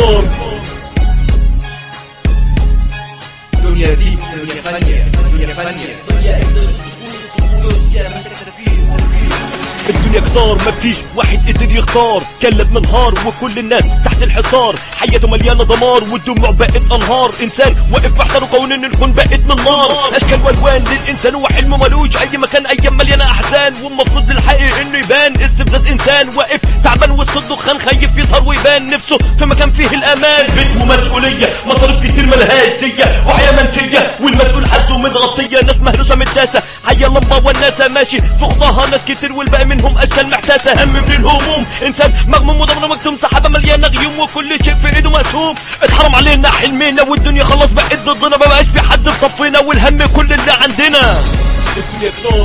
كتار دنيا دي دنيا فانية دنيا فانية دنيا اقدر تقول دنيا ما تكتفير الدنيا كتار مفيش واحد قدر يختار كلب من نهار وكل الناس تحت الحصار حياته مليانه دمار والدموع بقت انهار انسان واقف في حضره كون ان الكون بقت من نار اشكال والوان للانسان وحلمه ملوش اي مكان ايام مليانه احزان والمفروض للحقيقي انه يبان استفزاز انسان واقف تعبان وسط الدخان خايف يظهر ويبان نفسه في مكان فيه الامان بيت ومسؤوليه مصاريف كتير ملهاش ديه وحياه منسيه والمسؤول حالته متغطيه ناس مهروسه متداسه حيا لمبه والناس ماشي فوقها ناس كتير والباقي منهم اشكال محتاسه هم من الهموم انسان مغموم وضمنه مكتوم سحابه مليانه غيوم وكل شيء في ايده مقسوم اتحرم علينا حلمنا والدنيا خلاص بقت ضدنا ما بقاش في حد في صفنا والهم كل اللي عندنا الدنيا كتار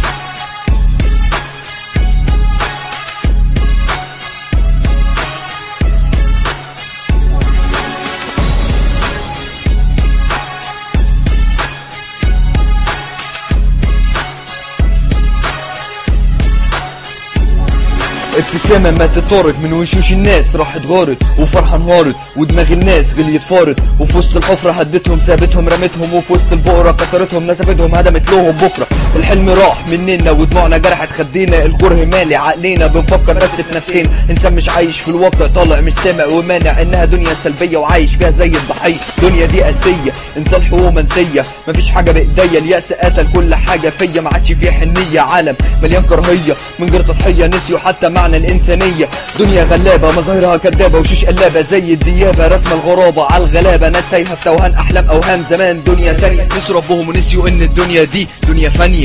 ابتسامة ما تطارد من وشوش الناس راحت غارت وفرحة انهارت ودماغ الناس غليت فارت وفي وسط الحفرة هدتهم سابتهم رمتهم وفي وسط البقرة كسرتهم نسفتهم هدمت لهم بكرة الحلم راح مننا ودموعنا جرحت خدينا الكره مالي عقلينا بنفكر بس في نفسنا انسان مش عايش في الواقع طالع مش سامع ومانع انها دنيا سلبية وعايش فيها زي الضحية دنيا دي قاسية انسان حقوق منسية مفيش حاجة بايديا اليأس قتل كل حاجة فيا ما عادش فيه حنية عالم مليان كراهية من غير تضحية نسيوا حتى معنى الإنسانية دنيا غلابة مظاهرها كدابة وشوش قلابة زي الديابة رسم الغرابة على الغلابة ناس تايهة في توهان أحلام أوهام زمان دنيا تانية نسوا ربهم ونسيوا إن الدنيا دي دنيا فانية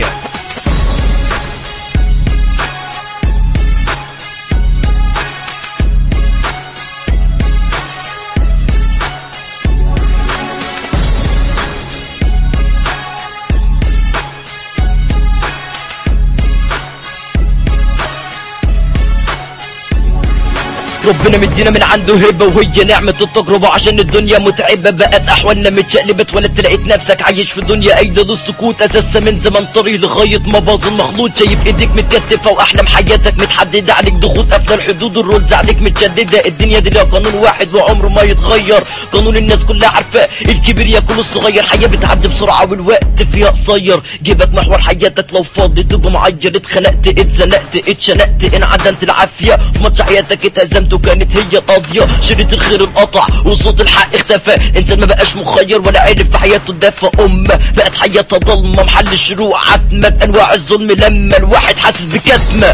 ربنا مدينا من عنده هبة وهي نعمة التجربة عشان الدنيا متعبة بقت أحوالنا متشقلبت ولا تلاقيت نفسك عايش في دنيا أيضا السكوت أساسا من زمان طريق لغاية ما باظ المخلوط شايف إيديك متكتفة وأحلام حياتك متحددة عليك ضغوط قافلة الحدود الرولز عليك متشددة الدنيا دي ليها قانون واحد وعمره ما يتغير قانون الناس كلها عارفاه الكبير ياكل الصغير حياة بتعدي بسرعة والوقت فيها قصير جيبك محور حياتك لو فاضي تبقى معير اتخنقت اتزنقت اتشنقت انعدمت العافية في ماتش حياتك اتهزمت وكانت هي قاضية شريط الخير انقطع وصوت الحق اختفى انسان ما بقاش مخير ولا عارف في حياته دافة أمة بقت حياتها ضلمة محل الشروق عتمة بأنواع الظلم لما الواحد حاسس بكتمة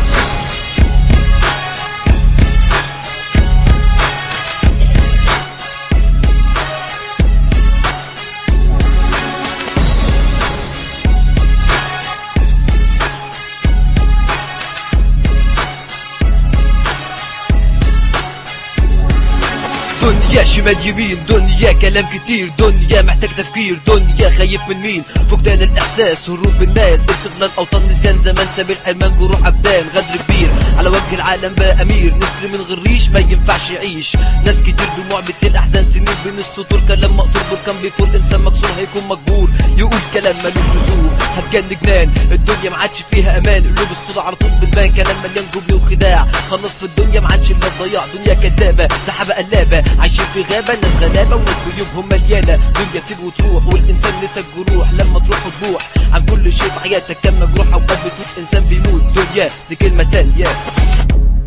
دنيا شمال يمين دنيا كلام كتير دنيا محتاج تفكير دنيا خايف من مين فقدان الاحساس هروب بالناس استغلال اوطان نسيان زمان ساب الحرمان جروح ابدان غدر كبير على وجه العالم بقى امير نسر من غير ريش ما ينفعش يعيش ناس كتير دموع بتسيل احزان سنين بين السطور كلام مقطوع بركان بيفور انسان مكسور هيكون مجبور يقول كلام ملوش لزوم هتجن جنان الدنيا ما عادش فيها امان قلوب الصدى على طول بتبان كلام مليان جبن وخداع خلص في الدنيا ما عادش الا الضياع دنيا كدابه سحابه قلابه عايشين في غابه ناس غلابه وناس جيوبهم مليانه دنيا تيجي وتروح والانسان نسى الجروح لما تروح وتبوح عن كل شيء في حياتك كم مجروح اوقات بتموت انسان بيموت دنيا دي كلمه تانيه